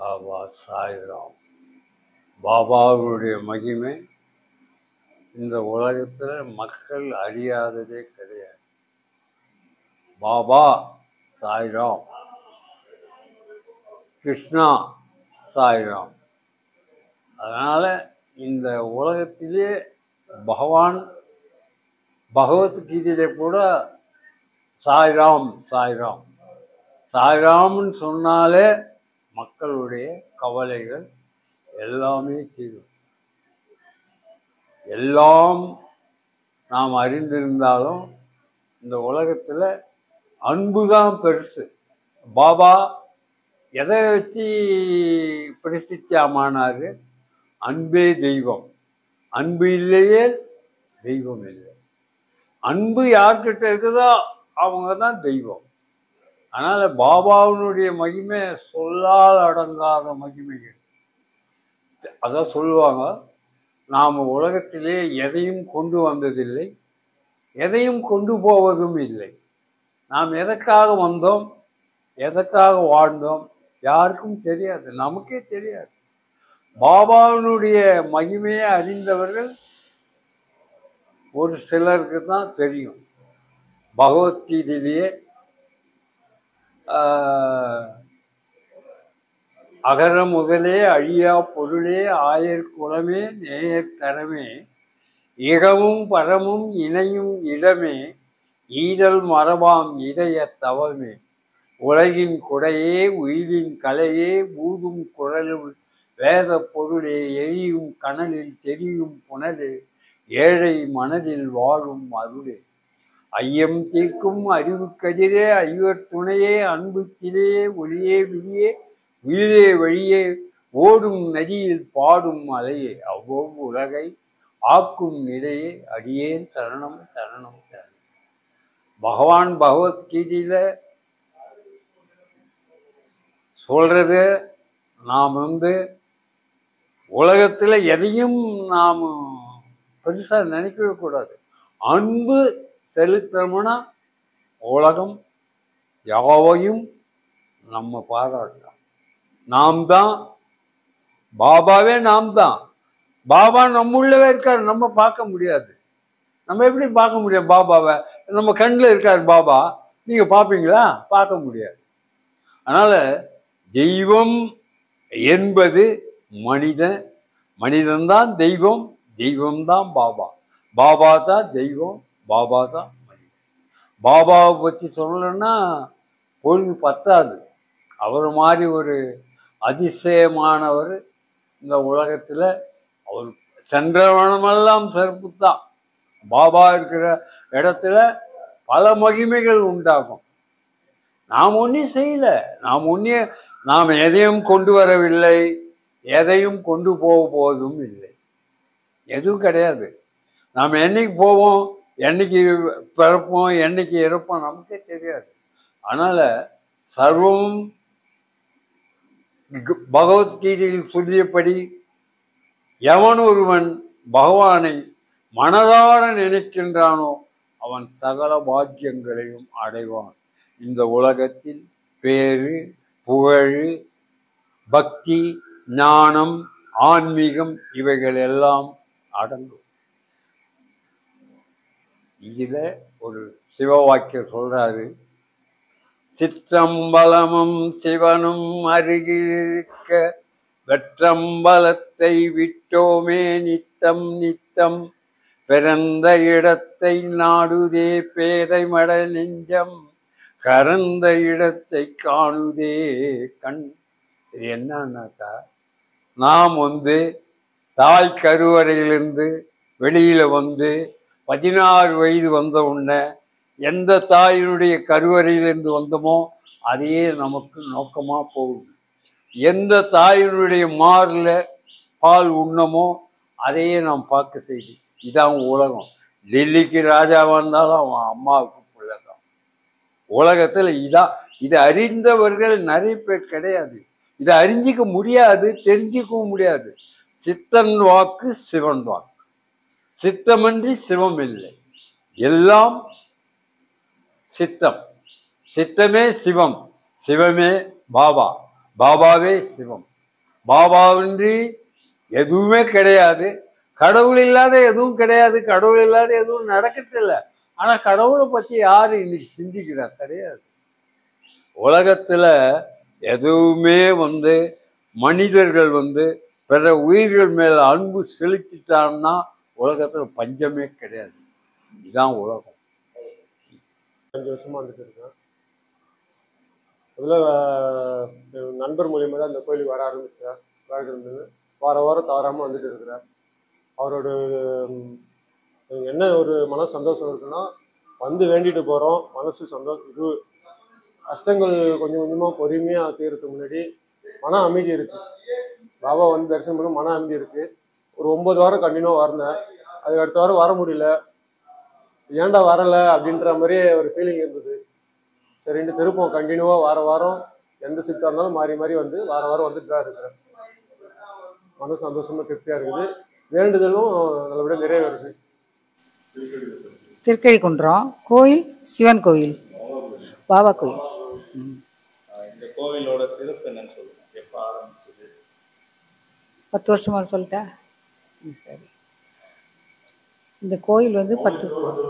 பாபா சாய்ராம் பாபாவுடைய மகிமை இந்த உலகத்தில் மக்கள் அறியாததே கிடையாது பாபா சாய்ராம் கிருஷ்ணா சாய்ராம் அதனால் இந்த உலகத்திலே பகவான் பகவத்கீதையில கூட சாய்ராம் சாய்ராம் சாய்ராம்னு சொன்னாலே மக்களுடைய கவலைகள் எல்லாமே தீரும் எல்லாம் நாம் அறிந்திருந்தாலும் இந்த உலகத்தில் அன்பு தான் பெருசு பாபா எதை வச்சு பிரசித்தியமானார் அன்பே தெய்வம் அன்பு இல்லையே தெய்வம் இல்லை அன்பு யார்கிட்ட இருக்குதோ அவங்க தான் தெய்வம் அதனால் பாபாவினுடைய மகிமை சொல்லால் அடங்காத மகிமைகள் அதான் சொல்லுவாங்க நாம் உலகத்திலே எதையும் கொண்டு வந்ததில்லை எதையும் கொண்டு போவதும் இல்லை நாம் எதற்காக வந்தோம் எதற்காக வாழ்ந்தோம் யாருக்கும் தெரியாது நமக்கே தெரியாது பாபாவினுடைய மகிமையை அறிந்தவர்கள் ஒரு சிலருக்கு தான் தெரியும் பகவத்கீதையிலேயே அகர முதலே அழியா பொருளே ஆயர் குலமே நேயர் தரமே இகமும் பரமும் இணையும் இடமே ஈதல் மரபாம் இதய தவமே உலகின் குடையே உயிரின் கலையே ஊதும் குழலும் வேத பொருளே எரியும் கனலில் தெரியும் புனலே ஏழை மனதில் வாழும் அருளே ஐயம் தீர்க்கும் அறிவு கதிரே ஐவர் துணையே அன்புக்கிலே ஒளியே விழியே உயிரே வழியே ஓடும் நதியில் பாடும் அலையே அவ்வளவு உலகை ஆக்கும் நிலையே அடியேன் தரணம் தரணம் தரணம் பகவான் பகவத்கீதையில சொல்றது நாம் வந்து உலகத்தில் எதையும் நாம் பெருசாக நினைக்கவே கூடாது அன்பு செலுத்தணும்னா உலகம் யாவையும் நம்ம பாராட்டலாம் நாம் தான் பாபாவே நாம் தான் பாபா நம்ம உள்ளவே இருக்கார் நம்ம பார்க்க முடியாது நம்ம எப்படி பார்க்க முடியும் பாபாவை நம்ம கண்ணில் இருக்கார் பாபா நீங்கள் பார்ப்பீங்களா பார்க்க முடியாது அதனால் தெய்வம் என்பது மனிதன் மனிதன்தான் தெய்வம் தெய்வம்தான் பாபா பாபா தான் தெய்வம் பாபா தான் மனிதன் பாபாவை பற்றி சொல்லணும்னா பொழுது பத்தாது அவர் மாதிரி ஒரு அதிசயமானவர் இந்த உலகத்தில் அவர் சென்றவனமெல்லாம் சிறப்பு தான் பாபா இருக்கிற இடத்துல பல மகிமைகள் உண்டாகும் நாம் ஒன்றும் செய்யல நாம் ஒன்றே நாம் எதையும் கொண்டு வரவில்லை எதையும் கொண்டு போக போவதும் இல்லை எதுவும் கிடையாது நாம் என்னைக்கு போவோம் என்னைக்கு பிறப்போம் என்னைக்கு இறப்போம் நமக்கே தெரியாது அதனால் சர்வம் பகவத்கீதையில் சொல்லியபடி எவன் ஒருவன் பகவானை மனதார நினைக்கின்றானோ அவன் சகல பாக்கியங்களையும் அடைவான் இந்த உலகத்தில் பேரு புகழ் பக்தி ஞானம் ஆன்மீகம் இவைகள் எல்லாம் அடங்கும் இதில் ஒரு சிவ வாக்கியம் சொல்றாரு சிற்றம்பலமும் சிவனும் அருகில் இருக்க வெற்றம்பலத்தை விட்டோமே நித்தம் நித்தம் பிறந்த இடத்தை நாடுதே பேதை மட நெஞ்சம் கறந்த இடத்தை காணுதே கண் இது என்னன்னாக்கா நாம் வந்து தாய் கருவறையிலிருந்து வெளியில வந்து பதினாறு வயது வந்த உடனே எந்த தாயினுடைய கருவறையிலிருந்து வந்தோமோ அதையே நமக்கு நோக்கமாக போகுது எந்த தாயினுடைய மாறில் பால் உண்ணமோ அதையே நாம் பார்க்க செய்து இதான் உலகம் டெல்லிக்கு ராஜாவாக இருந்தாலும் அவன் அம்மாவுக்கு பிள்ளை தான் உலகத்தில் இதான் இதை அறிந்தவர்கள் நிறைய பேர் கிடையாது இதை அறிஞ்சிக்க முடியாது தெரிஞ்சிக்கவும் முடியாது சித்தன் வாக்கு சிவன் வாக்கு சித்தமன்றி சிவம் இல்லை எல்லாம் சித்தம் சித்தமே சிவம் சிவமே பாபா பாபாவே சிவம் பாபாவின்றி எதுவுமே கிடையாது கடவுள் இல்லாத எதுவும் கிடையாது கடவுள் இல்லாத எதுவும் நடக்கிறதில்ல ஆனா கடவுளை பத்தி யாரு இன்னைக்கு சிந்திக்கிறா கிடையாது உலகத்துல எதுவுமே வந்து மனிதர்கள் வந்து பிற உயிர்கள் மேல அன்பு செலுத்திட்டான்னா உலகத்துல பஞ்சமே கிடையாது இதுதான் உலகம் அஞ்சு வருஷமா வந்துட்டு இருக்கேன் முதல்ல ஆஹ், என் நண்பர் மூலியமா தான் இந்த கோயிலுக்கு வர ஆரம்பித்தேன் இருந்தது வார வாரம் தவறாமல் வந்துட்டு இருக்கிறேன் அவரோட ம், எனக்கு என்ன ஒரு மன சந்தோஷம் இருக்குன்னா வந்து வேண்டிட்டு போகிறோம் மனசு சந்தோஷம் இது கஷ்டங்கள் கொஞ்சம் கொஞ்சமாக பொறுமையாக தீர்றதுக்கு முன்னாடி மன அமைதி இருக்கு பாபா வந்து தரிசனம் பண்ண மன அமைதி இருக்கு ஒரு ஒன்பது வாரம் கண்டினியூவாக வரேன் அதுக்கு அடுத்த வாரம் வர முடியல ஏன்டா வரல அப்படின்ற மாதிரி ஒரு ஃபீலிங் இருந்தது சரின்ட்டு திருப்பம் கண்டினியூவாக வார வாரம் எந்த ஷிஃப்டாக இருந்தாலும் மாறி மாறி வந்து வார வாரம் வந்துட்டு தான் இருக்கிறேன் மன சந்தோஷமா திருப்தியாக இருக்குது வேண்டுதலும் நல்லபடியாக நிறைவேறுது திருக்கழிக்குன்றம் கோயில் சிவன் கோயில் பாபா கோயில் இந்த கோவிலோட சிறப்பு என்னன்னு சொல்லுங்க எப்ப ஆரம்பிச்சது பத்து வருஷமா சொல்லிட்டா ம், சரி இந்த கோயில் வந்து பத்து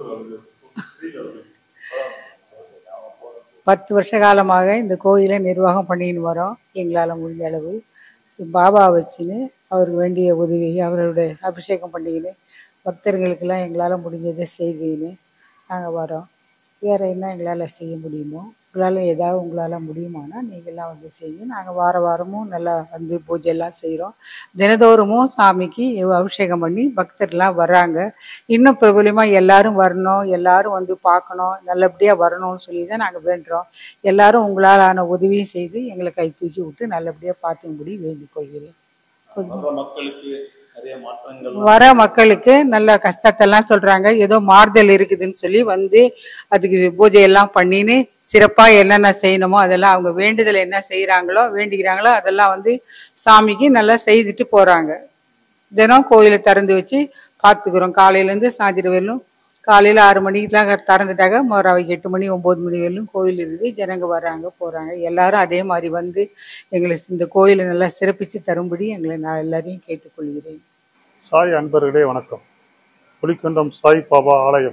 பத்து வருஷ காலமாக இந்த கோயிலை நிர்வாகம் பண்ணின்னு வரோம் எங்களால் முடிஞ்ச அளவு பாபா வச்சுன்னு அவருக்கு வேண்டிய உதவி அவருடைய அபிஷேகம் பண்ணிக்கின்னு பக்தர்களுக்கெல்லாம் எங்களால் முடிஞ்சதை செய்துன்னு நாங்கள் வரோம் வேறு என்ன எங்களால் செய்ய முடியுமோ உங்களால் ஏதாவது உங்களால் முடியுமானா நீங்கள்லாம் வந்து செய்யுங்க நாங்கள் வார வாரமும் நல்லா வந்து பூஜையெல்லாம் செய்கிறோம் தினதோறுமும் சாமிக்கு அபிஷேகம் பண்ணி பக்தர்லாம் வர்றாங்க இன்னும் பிரபலமாக எல்லாரும் வரணும் எல்லாரும் வந்து பார்க்கணும் நல்லபடியாக வரணும்னு சொல்லி தான் நாங்கள் வேண்டுறோம் எல்லாரும் உங்களால் ஆன உதவியும் செய்து எங்களை கை தூக்கி விட்டு நல்லபடியாக பார்த்துக்கும்படி வேண்டிக் கொள்கிறேன் போதுமா? வர்ற மக்களுக்கு நிறைய மாற்றங்கள் வர மக்களுக்கு நல்ல கஷ்டத்தெல்லாம் சொல்றாங்க ஏதோ மாறுதல் இருக்குதுன்னு சொல்லி வந்து அதுக்கு பூஜையெல்லாம் பண்ணின்னு சிறப்பா என்னென்ன செய்யணுமோ அதெல்லாம் அவங்க வேண்டுதல் என்ன செய்யறாங்களோ வேண்டிக்கிறாங்களோ அதெல்லாம் வந்து சாமிக்கு நல்லா செய்துட்டு போறாங்க தினம் கோயிலை திறந்து வச்சு பார்த்துக்கிறோம் காலையிலேருந்து சாயந்தரம் வரலும் காலையில் ஆறு மணிக்கெலாம் திறந்துட்டாங்க மறுபடியும் எட்டு மணி ஒம்பது மணி வரலும் கோயில் இருக்குது ஜனங்க வர்றாங்க போகிறாங்க எல்லாரும் அதே மாதிரி வந்து எங்களை இந்த கோயிலை நல்லா சிறப்பித்து தரும்படி எங்களை நான் எல்லாரையும் கேட்டுக்கொள்கிறேன் சாய் அன்பர்களே வணக்கம் புலிக்குன்றம் சாய் பாபா ஆலயம்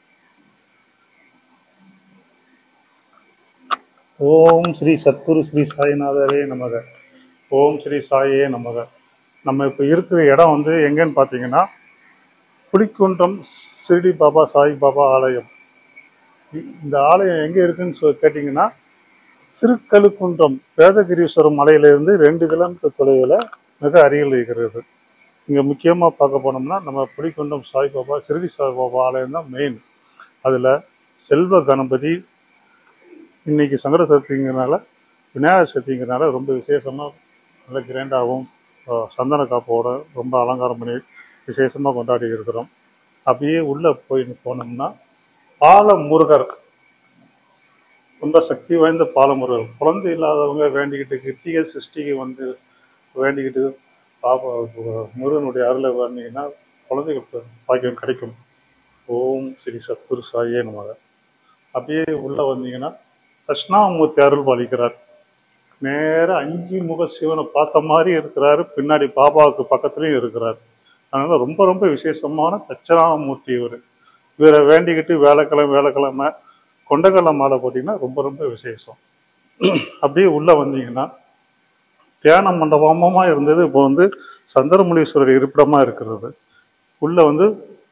ஓம் ஸ்ரீ சத்குரு ஸ்ரீ சாய்நாதரே நமக ஓம் ஸ்ரீ சாயே நமக நம்ம இப்போ இருக்கிற இடம் வந்து எங்கன்னு பார்த்தீங்கன்னா புலிக்குன்றம் சிறுடி பாபா சாய் பாபா ஆலயம் இ- இந்த ஆலயம் எங்கே இருக்குன்னு சொல் கேட்டிங்கன்னா திருக்கழுக்குன்றம் வேதகிரீஸ்வரம் மலையிலிருந்து ரெண்டு கிலோமீட்டர் தொலைவில் மிக அருகில் இருக்கிறது இங்கே முக்கியமாக பார்க்க போனோம்னா நம்ம புலிக்குன்றம் சாய்பாபா சிறுடி சாய்பாபா ஆலயம் தான் மெயின் அதில் செல்வ கணபதி இன்னைக்கு சங்கர சதுர்த்திங்கிறனால விநாயகர் சதுர்த்திங்கிறனால ரொம்ப விசேஷமாக நல்ல கிராண்டாகவும் சந்தன காப்போட ரொம்ப அலங்காரம் பண்ணி விசேஷமாக கொண்டாடி இருக்கிறோம் அப்படியே உள்ளே போய் போனோம்னா பாலமுருகர் ரொம்ப சக்தி வாய்ந்த பாலமுருகர் குழந்தை இல்லாதவங்க வேண்டிக்கிட்டு கிருத்திகை சிருஷ்டிக்கு வந்து வேண்டிக்கிட்டு பாபா முருகனுடைய அருளை வந்தீங்கன்னா குழந்தைகளுக்கு பாக்கியம் கிடைக்கும் ஓம் ஸ்ரீ சத்குரு சாயே நமக அப்படியே உள்ளே வந்தீங்கன்னா தட்சிணாமூர்த்தி அருள் பாலிக்கிறார் நேரா அஞ்சு முக சிவனை பார்த்த மாதிரி இருக்கிறாரு பின்னாடி பாபாவுக்கு பக்கத்துலயும் இருக்கிறார் அதனால ரொம்ப ரொம்ப விசேஷமான தட்சிணாமூர்த்தி இவர் இவரை வேண்டிக்கிட்டு வேலைக்கிழமை வேலைக்கிழமை கொண்டக்கடலை மாலை போட்டிங்கன்னா ரொம்ப ரொம்ப விசேஷம் அப்படியே உள்ளே வந்தீங்கன்னா தியான மண்டபமாக இருந்தது இப்போ வந்து சந்திரமுனீஸ்வரர் இருப்பிடமாக இருக்கிறது உள்ள வந்து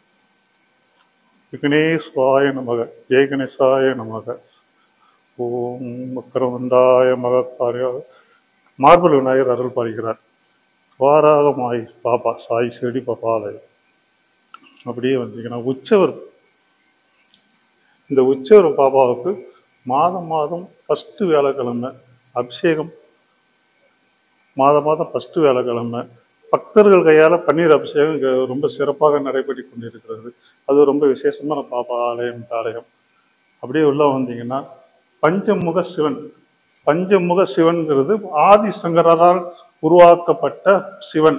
விக்னேஸ்வாய நமக ஜெய கணேசாய நமக ஓம் மக்கரவந்தாய மகத்தாரிய மார்பல் விநாயகர் அருள் பாலிக்கிறார் வாராகமாய் பாபா சாய் செடி பாபாலயம் அப்படியே வந்தீங்கன்னா உற்சவர் இந்த உற்சவர் பாபாவுக்கு மாதம் மாதம் ஃபஸ்ட்டு வேலைக்கிழமை அபிஷேகம் மாதம் மாதம் ஃபஸ்ட்டு வேலைக்கிழமை பக்தர்கள் கையால் பன்னீர் அபிஷேகம் இங்கே ரொம்ப சிறப்பாக நடைபெற்று கொண்டிருக்கிறது அது ரொம்ப விசேஷமான பாபா ஆலயம் இந்த ஆலயம் அப்படியே உள்ள வந்தீங்கன்னா பஞ்சமுக சிவன் பஞ்சமுக சிவன்கிறது ஆதிசங்கரால் உருவாக்கப்பட்ட சிவன்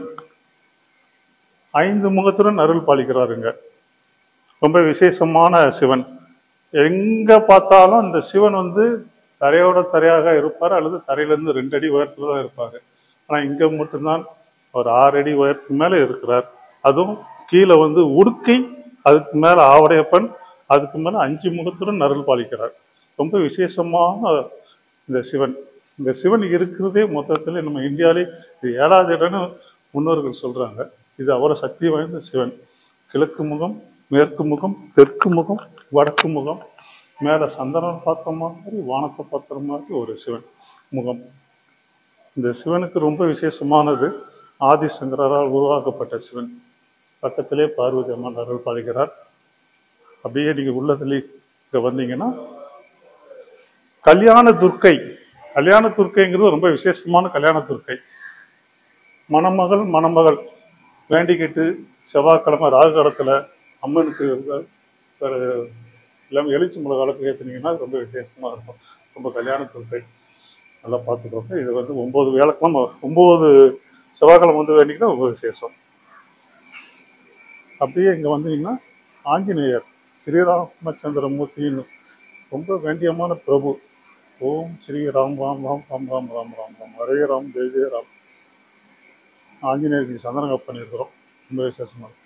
ஐந்து முகத்துடன் அருள் பாலிக்கிறாருங்க ரொம்ப விசேஷமான சிவன் எங்க பார்த்தாலும் இந்த சிவன் வந்து தரையோட தரையாக இருப்பார் அல்லது தரையிலேருந்து ரெண்டு அடி உயரத்துல தான் இருப்பார் ஆனால் இங்கே மட்டும்தான் அவர் ஆறு அடி உயரத்துக்கு மேலே இருக்கிறார் அதுவும் கீழே வந்து உடுக்கை அதுக்கு மேலே ஆவடையப்பன் அதுக்கு மேலே அஞ்சு முகத்துடன் நருள் பாலிக்கிறார் ரொம்ப விசேஷமான இந்த சிவன் இந்த சிவன் இருக்கிறதே மொத்தத்தில் நம்ம இந்தியாவிலே இது ஏழாவது இடம்னு முன்னோர்கள் சொல்றாங்க இது அவ்வளோ சக்தி வாய்ந்த சிவன் கிழக்கு முகம் மேற்கு முகம் தெற்கு முகம் வடக்கு முகம் மேலே சந்தனம் பார்த்த மாதிரி வானத்தை பார்த்த மாதிரி ஒரு சிவன் முகம் இந்த சிவனுக்கு ரொம்ப விசேஷமானது ஆதிசங்கரால் உருவாக்கப்பட்ட சிவன் பக்கத்திலே பார்வதி அம்மன் அருள் பாலிக்கிறார் அப்படியே நீங்க உள்ளதுல இங்க வந்தீங்கன்னா கல்யாண துர்க்கை கல்யாண துர்க்கைங்கிறது ரொம்ப விசேஷமான கல்யாண துர்க்கை மணமகள் மணமகள் வேண்டிக்கிட்டு செவ்வாய்க்கிழமை ராகுகாலத்தில் அம்மனுக்கு ஒரு இல்லாமல் எலுச்சி முளை காலத்துக்கு ஏற்றுனீங்கன்னா ரொம்ப விசேஷமாக இருக்கும் ரொம்ப கல்யாண துர்க்கை நல்லா பார்த்துக்கோங்க இது வந்து ஒம்பது வியாழக்கிழமை ஒம்பது செவ்வாய்க்கிழமை வந்து வேண்டிங்கன்னா ரொம்ப விசேஷம் அப்படியே இங்கே வந்தீங்கன்னா ஆஞ்சநேயர் ஸ்ரீராமச்சந்திர மூர்த்தின்னு ரொம்ப வேண்டியமான பிரபு ஓம் ஸ்ரீ ராம் ராம் ராம் ராம் ராம் ராம் ராம் ராம் ஹரே ராம் ஜெய ஜெய ராம் ஆஞ்சநேயருக்கு சந்தனங்க பண்ணியிருக்கிறோம் ரொம்ப விசேஷமா இருக்கு.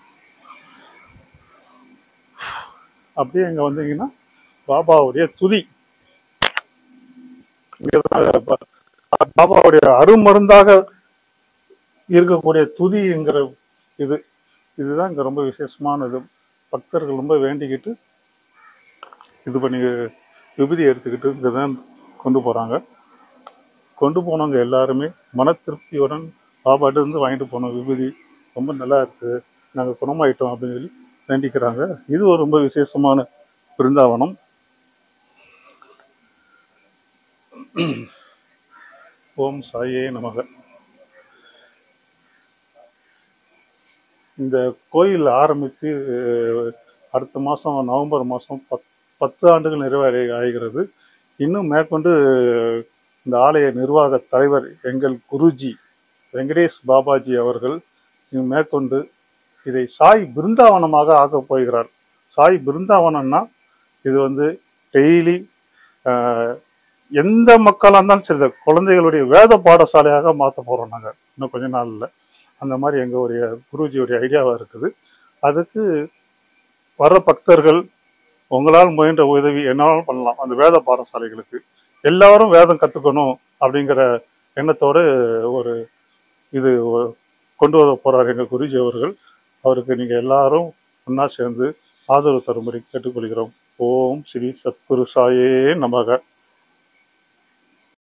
அப்படியே இங்க வந்தீங்கன்னா பாபாவுடைய துதி இங்கதான் பா- பாபாவுடைய அருமருந்தாக இருக்கக்கூடிய துதிங்கிற இது இதுதான் இங்க ரொம்ப விசேஷமானது பக்தர்கள் ரொம்ப வேண்டிக்கிட்டு இது பண்ணி விபூதி எடுத்துக்கிட்டு இங்கே தான் கொண்டு போகிறாங்க கொண்டு போனவங்க எல்லாருமே மன திருப்தியுடன் பாபாட்டு இருந்து வாங்கிட்டு போனோம் விபூதி ரொம்ப நல்லா இருக்கு நாங்கள் குணமாயிட்டோம் அப்படின்னு சொல்லி வேண்டிக்கிறாங்க இது ஒரு ரொம்ப விசேஷமான பிருந்தாவனம் ஓம் சாயே நமக இந்த கோயில் ஆரம்பித்து அடுத்த மாதம் நவம்பர் மாதம் பத் பத்து ஆண்டுகள் நிறைவேறி ஆகிறது இன்னும் மேற்கொண்டு இந்த ஆலய நிர்வாக தலைவர் எங்கள் குருஜி வெங்கடேஷ் பாபாஜி அவர்கள் இன்னும் மேற்கொண்டு இதை சாய் பிருந்தாவனமாக ஆக்கப் போகிறார் சாய் பிருந்தாவனம்னா இது வந்து டெய்லி எந்த மக்களாக இருந்தாலும் சரி இந்த குழந்தைகளுடைய வேத பாடசாலையாக மாற்ற போகிறோம் நாங்கள் இன்னும் கொஞ்ச நாளில் அந்த மாதிரி எங்களுடைய குருஜியுடைய ஐடியாவாக இருக்குது அதுக்கு வர்ற பக்தர்கள் உங்களால் முயன்ற உதவி என்னாலும் பண்ணலாம் அந்த வேத பாடசாலைகளுக்கு எல்லாரும் வேதம் கற்றுக்கணும் அப்படிங்கிற எண்ணத்தோடு ஒரு இது ஒ- கொண்டு வர போறார் எங்கள் குருஜி அவர்கள் அவருக்கு நீங்கள் எல்லாரும் ஒன்றா சேர்ந்து ஆதரவு தரும்படி கேட்டுக்கொள்கிறோம் ஓம் ஸ்ரீ சத்குரு சாயே நமக